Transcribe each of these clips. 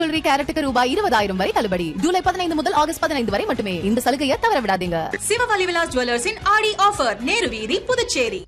Jewellery கேரட்டுக்கு ரூபாய் இருபதாயிரம் வரை தள்ளுபடி ஜூலை பதினைந்து முதல் ஆகஸ்ட் பதினைந்து வரை மட்டுமே இந்த சலுகையை தவற விடாதீங்க சிவவலி விலாஸ் ஜுவல்லர்ஸின் ஆடி ஆஃபர் நேரு வீதி Puducherry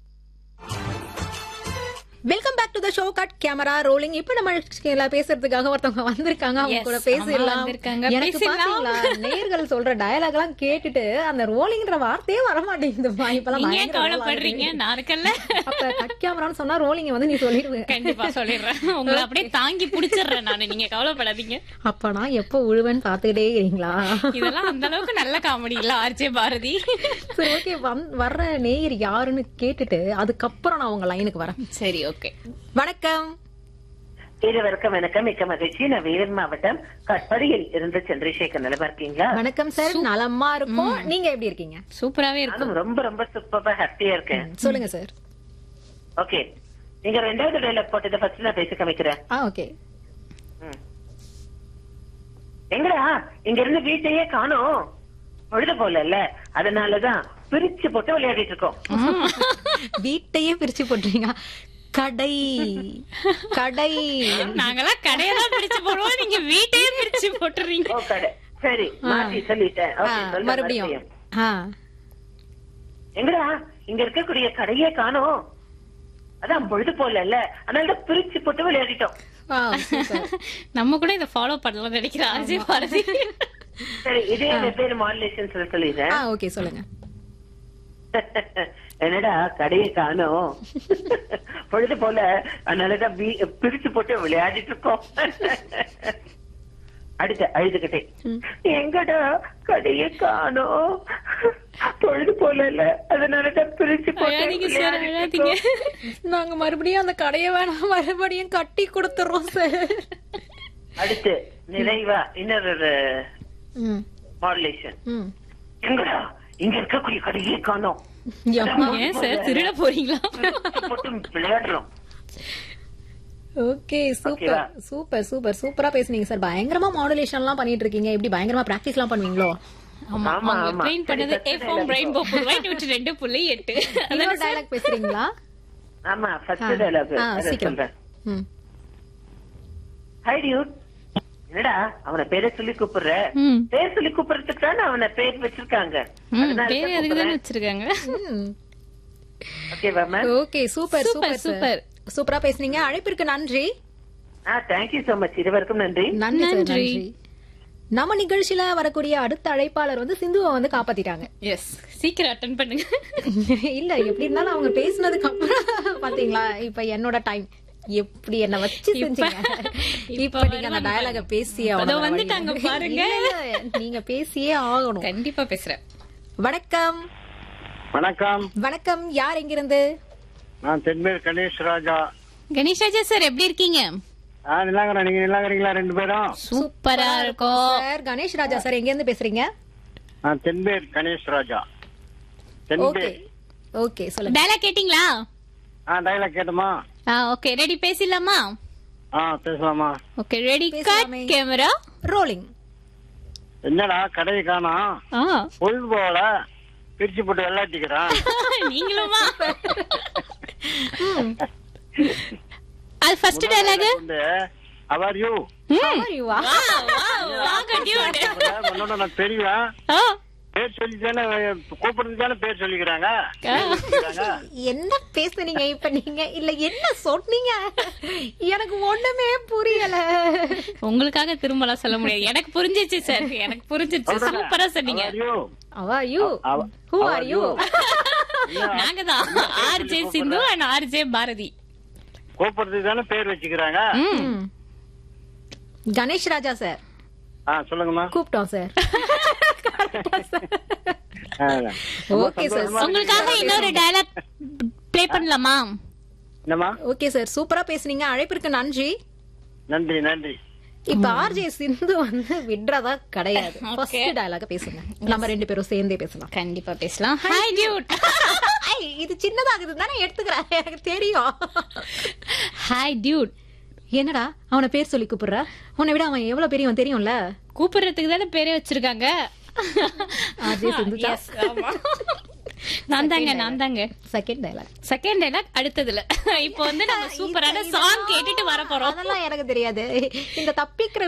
welcome back to the show cut camera rolling இப்ப நம்ம நிகழ்ச்சியில பேசுறதுக்காக ஒருத்தவங்க வந்திருக்காங்க அவங்க Yes, கூட ஆமா, பேசிடலாம் வந்திருக்காங்க. எனக்கு பேசிடலாம். பாத்தீங்களா நேர்கள் சொல்ற டயலாக் எல்லாம் கேட்டுட்டு அந்த ரோலிங்ன்ற வார்த்தையே வர மாட்டேங்குதுமா இப்பெல்லாம் நீங்க ஏன் பயங்கர roll கவலைப்படுறீங்க ஆகுது. நான் இருக்கல அப்ப கட் கேமரான்னு சொன்னா ரோலிங் வந்து நீ சொல்லிடுவேன் கண்டிப்பா சொல்லிடுறேன் உங்களை அப்படியே தாங்கி புடிச்சிடுறேன் நானு நீங்க கவலைப்படாதீங்க அப்ப நான் எப்ப உழுவேன்னு பாத்துக்கிட்டே இருக்கீங்களா இதெல்லாம் அந்த அளவுக்கு நல்ல காமெடி இல்ல ஆர்ஜே பாரதி சரி ஓகே வர்ற நேயர் யாருன்னு கேட்டுட்டு அதுக்கப்புறம் நான் உங்க லைனுக்கு வரேன் சரி ஓகே வணக்கம் இருவருக்கும் வணக்கம் மிக்க மகிழ்ச்சி நான் வேலூர் மாவட்டம் கட்படியில் இருந்து சந்திரசேகர் நிலமா இருக்கீங்களா வணக்கம் சார் நலமா இருக்கும் நீங்க எப்படி இருக்கீங்க சூப்பராவே இருக்கும் நானும் ரொம்ப ரொம்ப சூப்பரா ஹாப்பியா இருக்கேன் சொல்லுங்க சார் ஓகே நீங்க ரெண்டாவது டைலாக் போட்டதை ஃபர்ஸ்ட் நான் பேச காமிக்கிறேன் ஆ ஓகே ம். எங்கடா இங்க இருந்து வீட்டையே காணோம் பொழுது போல அதனாலதான் பிரிச்சு போட்டு விளையாடிட்டு இருக்கோம் வீட்டையே பிரிச்சு போட்டுறீங்க கடை கடை நாங்கெல்லாம் கடையெல்லாம் பிரிச்சு போடுவோம் நீங்க வீட்டையே பிரிச்சு போட்டுறீங்க ஓ கடை சரி மாத்தி சொல்லிட்டேன் ஆ, Okay, சொல்ல மறுபடியும் ஆ எங்கடா இங்க இருக்கக்கூடிய கடையே காணோம் அதான் பொழுது போல அதனாலதான் பிரிச்சு போட்டு விளையாடிட்டோம் ஆ, super. நம்ம கூட இத ஃபாலோ பண்ணலாம் நினைக்கிறேன் ஆர்ஜே பாரதி சரி இதே வெவ்வேறு மாடுலேஷன் சொல்ல சொல்லிடுறேன் ஆ ஓகே சொல்லுங்க என்னடா கடையை காணோம் பொழுது போல அதனாலதான் வீ- பிரிச்சு போட்டு விளையாடிட்டு இருக்கோம் அடுத்த அழுதுகிட்டே எங்கடா கடையை காணோம் பொழுது போல இல்ல அதனாலதான் பிரிச்சு போட்டு அழாதீங்க சார் விளையாடிட்டு அழாதீங்க இருக்கோம். நாங்க மறுபடியும் அந்த கடையை வேணாம் மறுபடியும் கட்டி கொடுத்துறோம் சார் அடுத்து நிறைவா இன்னொரு ம், மாடுலேஷன் ம். எங்கடா இங்க இருக்கக்கூடிய கடையே காணோம் யம்மா. ஏன் சார் திருட போறீங்களா பிரிச்சு போட்டு விளையாடுறோம் ஓகே சூப்பர் ஓகேவா? சூப்பர் சூப்பர் சூப்பரா பேசுனீங்க சார் பயங்கரமா மாடுலேஷன் எல்லாம் பண்ணிட்டு இருக்கீங்க இப்படி பயங்கரமா பிராக்டிஸ் எல்லாம் பண்ணுவீங்களோ ஆமா ஆமா, அவங்க ஆமா. ட்ரெயின் பண்ணது சரி, ஏ first ஃபார்ம் dialogue ரெயின்போ புள்ளாய் நூற்றி ரெண்டு புள்ளி எட்டு இன்னொரு டைலாக் பேசுறீங்களா ஆமா ஃபர்ஸ்ட் டைலாக் ஆ, சீக்கிரம் சொல்றேன் ம். ஹை டியூட் என்னடா அவன பேரை சொல்லி கூப்பிடுற ம். பேர் சொல்லி கூப்பிடுறதுக்கு தானே அவன பேர் வச்சிருக்காங்க ம், பேரு அதுக்கு தானே வச்சிருக்காங்க ம். ஓகேவா ma'am okay super Super, super super. Super சூப்பரா பேசுனீங்க அழைப்பிற்கு நன்றி ஆ தேங்க்யூ சோ மச் இருவருக்கும் நன்றி நன்றி சார் நன்றி. நன்றி நம்ம நிகழ்ச்சியில வரக்கூடிய அடுத்த அழைப்பாளர் வந்து சிந்துவை வந்து காப்பாத்திட்டாங்க எஸ் சீக்கிரம் அட்டன் பண்ணுங்க இல்ல எப்படி இருந்தாலும் அவங்க பேசுனதுக்கு அப்புறம் பாத்தீங்களா இப்ப என்னோட டைம் எப்படி என்ன வச்சு செஞ்சீங்க இப்ப இப்ப நீங்க அந்த வருவாங்க டயலாக பேசியே அதோ ஆகணும் வந்துட்டாங்க வழியில. பாருங்க. இல்ல, இல்ல, நீங்க பேசியே ஆகணும் கண்டிப்பா பேசுறேன் வணக்கம் வணக்கம் வணக்கம் யார் எங்கிருந்து நான் தென்மேல் கணேஷ் ராஜா கணேஷ் ராஜா சார் எப்படி இருக்கீங்க ஆ நிலாங்கரா நீங்க நிலாங்கறீங்களா ரெண்டு பேரும் சூப்பரா இருக்கும் சார் கணேஷ் ராஜா சார் எங்க இருந்து பேசுறீங்க நான் தென்பேர் கணேஷ் ராஜா ஓகே தென்பேர் ஓகே சொல்லுங்க டயலாக் கேட்டிங்களா ஆ டைலாக் கேட்டுமா ஆ ஓகே ரெடி பேசிடலாமா ஆ பேசலாமா ஓகே ரெடி கட் பேசலாமே. கேமரா ரோலிங் என்னடா கடையை காணோம் ஆ பொழுது போல பிரிச்சு போட்டு விளையாட்டிக்கிறான் நீங்களுமா அது ஃபர்ஸ்ட் டயலாக் வந்து அவர் யூ வாங்க டியூட் உன்னோட நான் தெரியும் ஆ பேர் சொல்லி தானே கூப்பிடுறது தானே பேர் சொல்லிக்கிறாங்க என்ன பேசுனீங்க இப்ப நீங்க இல்ல என்ன சொன்னீங்க எனக்கு ஒண்ணுமே புரியல உங்களுக்காக திரும்பலாம் சொல்ல முடியாது எனக்கு புரிஞ்சிச்சு சார் எனக்கு புரிஞ்சிச்சு சூப்பரா சொன்னீங்க அவர் யூ அவ யூ அவ- ஹூ how are are you you? நாங்க தான் RJ Sindhu and RJ Bharathi கூப்பிடுறதுக்கு தானே பேர் வச்சுக்கிறாங்க கணேஷ் ராஜா சார் ஆ சொல்லுங்கம்மா கூப்பிட்டோம் சார் ஆ, ஓகே சார் உங்களுக்காக இன்னொரு டயலாக் ப்ளே பண்ணலாமா என்னம்மா ஓகே சார் சூப்பரா பேசுனீங்க அழைப்பிற்கு நன்றி நன்றி நன்றி இப்ப ஆர்ஜே சிந்து வந்து விடுறதா கிடையாது ஃபர்ஸ்ட் டயலாக பேசுங்க நம்ம ரெண்டு பேரும் சேர்ந்தே பேசலாம் கண்டிப்பா பேசலாம் ஹாய் டியூட் ஐ, இது சின்னதாகுது தானே எடுத்துக்கிறேன் எனக்கு தெரியும் ஹாய் டியூட் என்னடா அவனை பேர் சொல்லி கூப்பிடுற உன்னை விட அவன் எவ்வளவு பெரியவன் தெரியும்ல கூப்பிடுறதுக்கு தானே பேரே வச்சிருக்காங்க ஆர்ஜே சிந்து Yes, ஆமா. நான் தாங்க நான் தாங்க செகண்ட் டைலாக் செகண்ட் டைலாக் அடுத்ததுல இப்போ வந்து நம்ம சூப்பரான சாங் கேட்டுட்டு வர போறோம் அதெல்லாம் எனக்கு தெரியாது இந்த தப்பிக்கிற